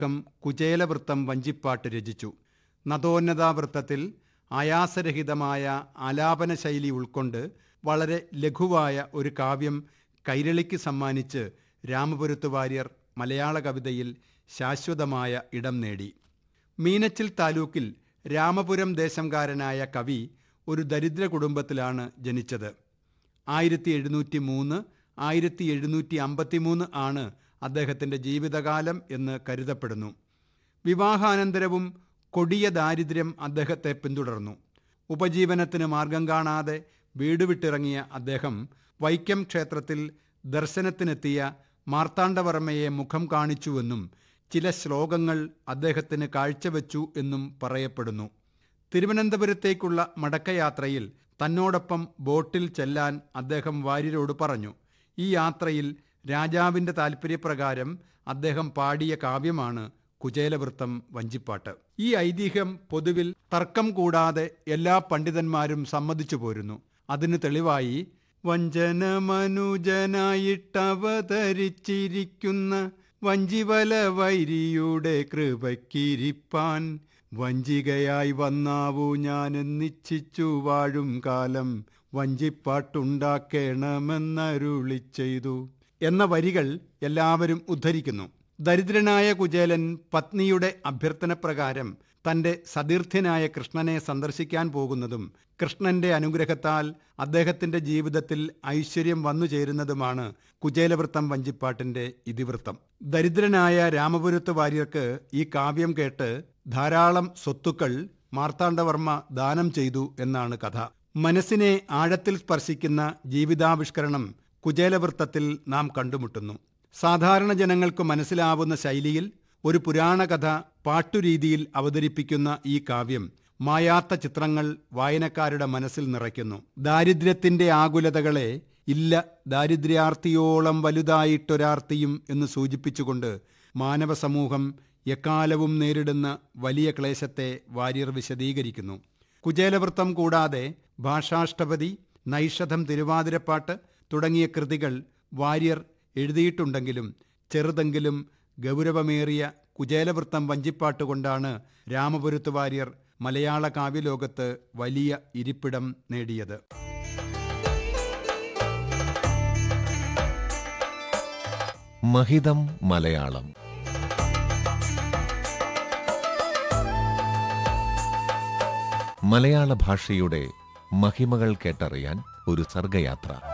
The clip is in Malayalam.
കം കുചേലവൃത്തം വഞ്ചിപ്പാട്ട് രചിച്ചു നദോന്നതാവൃത്തത്തിൽ ആയാസരഹിതമായ ആലാപന ശൈലി ഉൾക്കൊണ്ട് വളരെ ലഘുവായ ഒരു കാവ്യം കൈരളിക്ക് സമ്മാനിച്ച് രാമപുരത്ത് വാര്യർ മലയാള കവിതയിൽ ശാശ്വതമായ ഇടം നേടി മീനച്ചിൽ താലൂക്കിൽ രാമപുരം ദേശംകാരനായ കവി ഒരു ദരിദ്ര കുടുംബത്തിലാണ് ജനിച്ചത് ആയിരത്തി എഴുന്നൂറ്റി മൂന്ന് ആയിരത്തി എഴുന്നൂറ്റി അമ്പത്തിമൂന്ന് ആണ് അദ്ദേഹത്തിൻ്റെ ജീവിതകാലം എന്ന് കരുതപ്പെടുന്നു വിവാഹാനന്തരവും കൊടിയ ദാരിദ്ര്യം അദ്ദേഹത്തെ പിന്തുടർന്നു ഉപജീവനത്തിന് മാർഗം കാണാതെ വീട് വിട്ടിറങ്ങിയ അദ്ദേഹം വൈക്കം ക്ഷേത്രത്തിൽ ദർശനത്തിനെത്തിയ മാർത്താണ്ഡവർമ്മയെ മുഖം കാണിച്ചുവെന്നും ചില ശ്ലോകങ്ങൾ അദ്ദേഹത്തിന് കാഴ്ചവെച്ചു എന്നും പറയപ്പെടുന്നു തിരുവനന്തപുരത്തേക്കുള്ള മടക്കയാത്രയിൽ തന്നോടൊപ്പം ബോട്ടിൽ ചെല്ലാൻ അദ്ദേഹം വാര്യരോട് പറഞ്ഞു ഈ യാത്രയിൽ രാജാവിൻ്റെ താൽപ്പര്യപ്രകാരം അദ്ദേഹം പാടിയ കാവ്യമാണ് കുചേലവൃത്തം വഞ്ചിപ്പാട്ട് ഈ ഐതിഹ്യം പൊതുവിൽ തർക്കം കൂടാതെ എല്ലാ പണ്ഡിതന്മാരും സമ്മതിച്ചു പോരുന്നു അതിന് തെളിവായി വഞ്ചനമനുജനായിട്ടവതരിച്ചിരിക്കുന്ന വഞ്ചിവല വൈരിയുടെ കൃപക്കിരിപ്പാൻ വഞ്ചികയായി വന്നാവൂ ഞാൻ എന്നിച്ഛിച്ചു വാഴും കാലം വഞ്ചിപ്പാട്ടുണ്ടാക്കേണമെന്നരുളി ചെയ്തു എന്ന വരികൾ എല്ലാവരും ഉദ്ധരിക്കുന്നു ദരിദ്രനായ കുചേലൻ പത്നിയുടെ അഭ്യർത്ഥനപ്രകാരം തന്റെ സതീർത്ഥ്യനായ കൃഷ്ണനെ സന്ദർശിക്കാൻ പോകുന്നതും കൃഷ്ണന്റെ അനുഗ്രഹത്താൽ അദ്ദേഹത്തിന്റെ ജീവിതത്തിൽ ഐശ്വര്യം വന്നു ചേരുന്നതുമാണ് കുചേലവൃത്തം വഞ്ചിപ്പാട്ടിന്റെ ഇതിവൃത്തം ദരിദ്രനായ രാമപുരത്ത് വാര്യർക്ക് ഈ കാവ്യം കേട്ട് ധാരാളം സ്വത്തുക്കൾ മാർത്താണ്ഡവർമ്മ ദാനം ചെയ്തു എന്നാണ് കഥ മനസ്സിനെ ആഴത്തിൽ സ്പർശിക്കുന്ന ജീവിതാവിഷ്കരണം കുചേലവൃത്തത്തിൽ നാം കണ്ടുമുട്ടുന്നു സാധാരണ ജനങ്ങൾക്ക് മനസ്സിലാവുന്ന ശൈലിയിൽ ഒരു പുരാണകഥ പാട്ടുരീതിയിൽ അവതരിപ്പിക്കുന്ന ഈ കാവ്യം മായാത്ത ചിത്രങ്ങൾ വായനക്കാരുടെ മനസ്സിൽ നിറയ്ക്കുന്നു ദാരിദ്ര്യത്തിന്റെ ആകുലതകളെ ഇല്ല ദാരിദ്ര്യാർത്തിയോളം വലുതായിട്ടൊരാർത്തിയും എന്ന് സൂചിപ്പിച്ചുകൊണ്ട് മാനവ സമൂഹം എക്കാലവും നേരിടുന്ന വലിയ ക്ലേശത്തെ വാര്യർ വിശദീകരിക്കുന്നു കുചേലവൃത്തം കൂടാതെ ഭാഷാഷ്ടപതി നൈഷധം തിരുവാതിരപ്പാട്ട് തുടങ്ങിയ കൃതികൾ വാര്യർ എഴുതിയിട്ടുണ്ടെങ്കിലും ചെറുതെങ്കിലും ഗൗരവമേറിയ കുചേലവൃത്തം വഞ്ചിപ്പാട്ട് കൊണ്ടാണ് രാമപുരത്ത് വാര്യർ മലയാള കാവ്യലോകത്ത് വലിയ ഇരിപ്പിടം നേടിയത് മഹിതം മലയാളം മലയാള ഭാഷയുടെ മഹിമകൾ കേട്ടറിയാൻ ഒരു സർഗയാത്ര